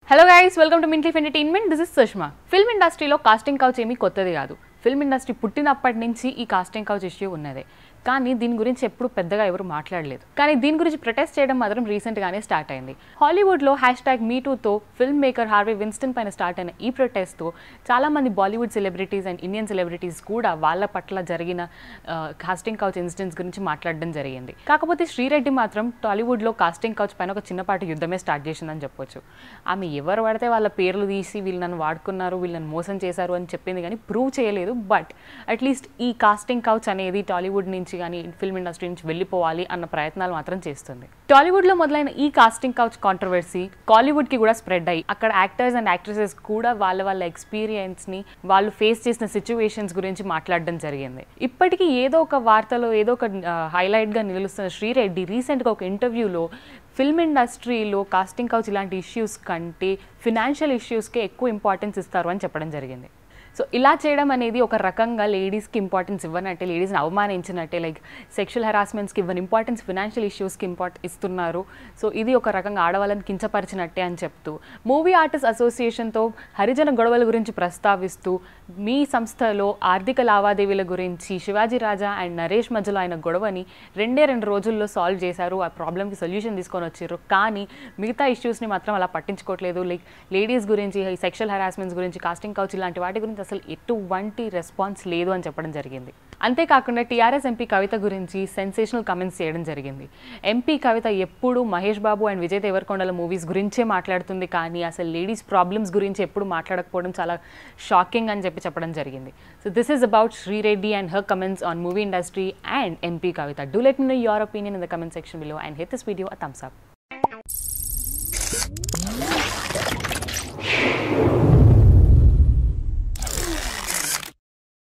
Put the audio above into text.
hello guys welcome to mintleaf entertainment this is Sushma film ఇండస్ట్రీలో casting couch ఏమీ కొత్తది కాదు ఫిల్మ్ ఇండస్ట్రీ పుట్టినప్పటి నుంచి ఈ కాస్టింగ్ కౌచ్ ఇష్యూ ఉన్నదే కానీ దీని గురించి ఎప్పుడు పెద్దగా ఎవరు మాట్లాడలేదు కానీ దీని గురించి ప్రొటెస్ట్ చేయడం మాత్రం రీసెంట్గానే స్టార్ట్ అయింది హాలీవుడ్లో హ్యాష్ ట్యాగ్ మీటూతో ఫిల్మ్ మేకర్ హార్వే విన్స్టన్ పైన స్టార్ట్ అయిన ఈ ప్రొటెస్ట్తో చాలామంది Bollywood celebrities and Indian celebrities కూడా వాళ్ళ పట్ల జరిగిన కాస్టింగ్ కౌచ్ ఇన్సిడెంట్స్ గురించి మాట్లాడడం జరిగింది కాకపోతే శ్రీరెడ్డి మాత్రం టాలీవుడ్లో కాస్టింగ్ కౌచ్ పైన ఒక చిన్నపాటి యుద్ధమే స్టార్ట్ చేసిందని చెప్పొచ్చు ఆమె ఎవరు పడితే వాళ్ళ పేర్లు తీసి వీళ్ళు నన్ను వాడుకున్నారు వీళ్ళని మోసం చేశారు అని చెప్పింది కానీ ప్రూవ్ చేయలేదు బట్ అట్లీస్ట్ ఈ కాస్టింగ్ కౌచ్ అనేది టాలీవుడ్ నుంచి కానీ ఫిల్మ్ ఇండస్ట్రీ నుంచి వెళ్ళిపోవాలి అన్న ప్రయత్నాలు మాత్రం చేస్తుంది టాలీవుడ్లో మొదలైన ఈ కాస్టింగ్ కౌచ్ కాంట్రవర్సీ కాలీవుడ్కి కూడా స్ప్రెడ్ అయ్యి అక్కడ యాక్టర్స్ అండ్ యాక్ట్రెసెస్ కూడా వాళ్ళ వాళ్ళ ఎక్స్పీరియన్స్ని వాళ్ళు ఫేస్ చేసిన సిచ్యువేషన్స్ గురించి మాట్లాడడం జరిగింది ఇప్పటికీ ఏదో ఒక వార్తలో ఏదో ఒక హైలైట్గా నిలుస్తున్న శ్రీరెడ్డి రీసెంట్గా ఒక ఇంటర్వ్యూలో ఫిల్మ్ ఇండస్ట్రీలో కాస్టింగ్ కౌచ్ ఇలాంటి ఇష్యూస్ కంటే ఫినాన్షియల్ ఇష్యూస్కే ఎక్కువ ఇంపార్టెన్స్ ఇస్తారు అని చెప్పడం జరిగింది సో ఇలా చేయడం అనేది ఒక రకంగా లేడీస్కి ఇంపార్టెన్స్ ఇవ్వనట్టే లేడీస్ని అవమానించినట్టే లైక్ సెక్షువల్ హెరాస్మెంట్స్కి ఇవ్వని ఇంపార్టెన్స్ ఫినాన్షియల్ ఇష్యూస్కి ఇంపార్ట్ ఇస్తున్నారు సో ఇది ఒక రకంగా ఆడవాళ్ళని కించపరిచినట్టే అని చెప్తూ మూవీ ఆర్టిస్ట్ అసోసియేషన్తో హరిజన గొడవల గురించి ప్రస్తావిస్తూ మీ సంస్థలో ఆర్థిక లావాదేవీల గురించి శివాజీ రాజా అండ్ నరేష్ మధ్యలో ఆయన గొడవని రెండే రెండు రోజుల్లో సాల్వ్ చేశారు ఆ ప్రాబ్లమ్కి సొల్యూషన్ తీసుకొని వచ్చారు కానీ మిగతా ఇష్యూస్ని మాత్రం అలా పట్టించుకోవట్లేదు లైక్ లేడీస్ గురించి సెక్షువల్ హెరాస్మెంట్స్ గురించి కాస్టింగ్ కౌచ్ ఇలాంటి వాటి గురించి అసలు ఎటువంటి రెస్పాన్స్ లేదు అని చెప్పడం జరిగింది అంతేకాకుండా టీఆర్ఎస్ ఎంపీ కవిత గురించి సెన్సేషనల్ కమెంట్స్ చేయడం జరిగింది ఎంపీ కవిత ఎప్పుడు మహేష్ బాబు అండ్ విజయ్ దేవరకొండల మూవీస్ గురించే మాట్లాడుతుంది కానీ అసలు లేడీస్ ప్రాబ్లమ్స్ గురించి ఎప్పుడు మాట్లాడకపోవడం చాలా షాకింగ్ అని చెప్పి చెప్పడం జరిగింది so this is about Sri Reddy and her comments on movie industry and MP Kavitha do let me know your opinion in the comment section below and hit this video a thumbs up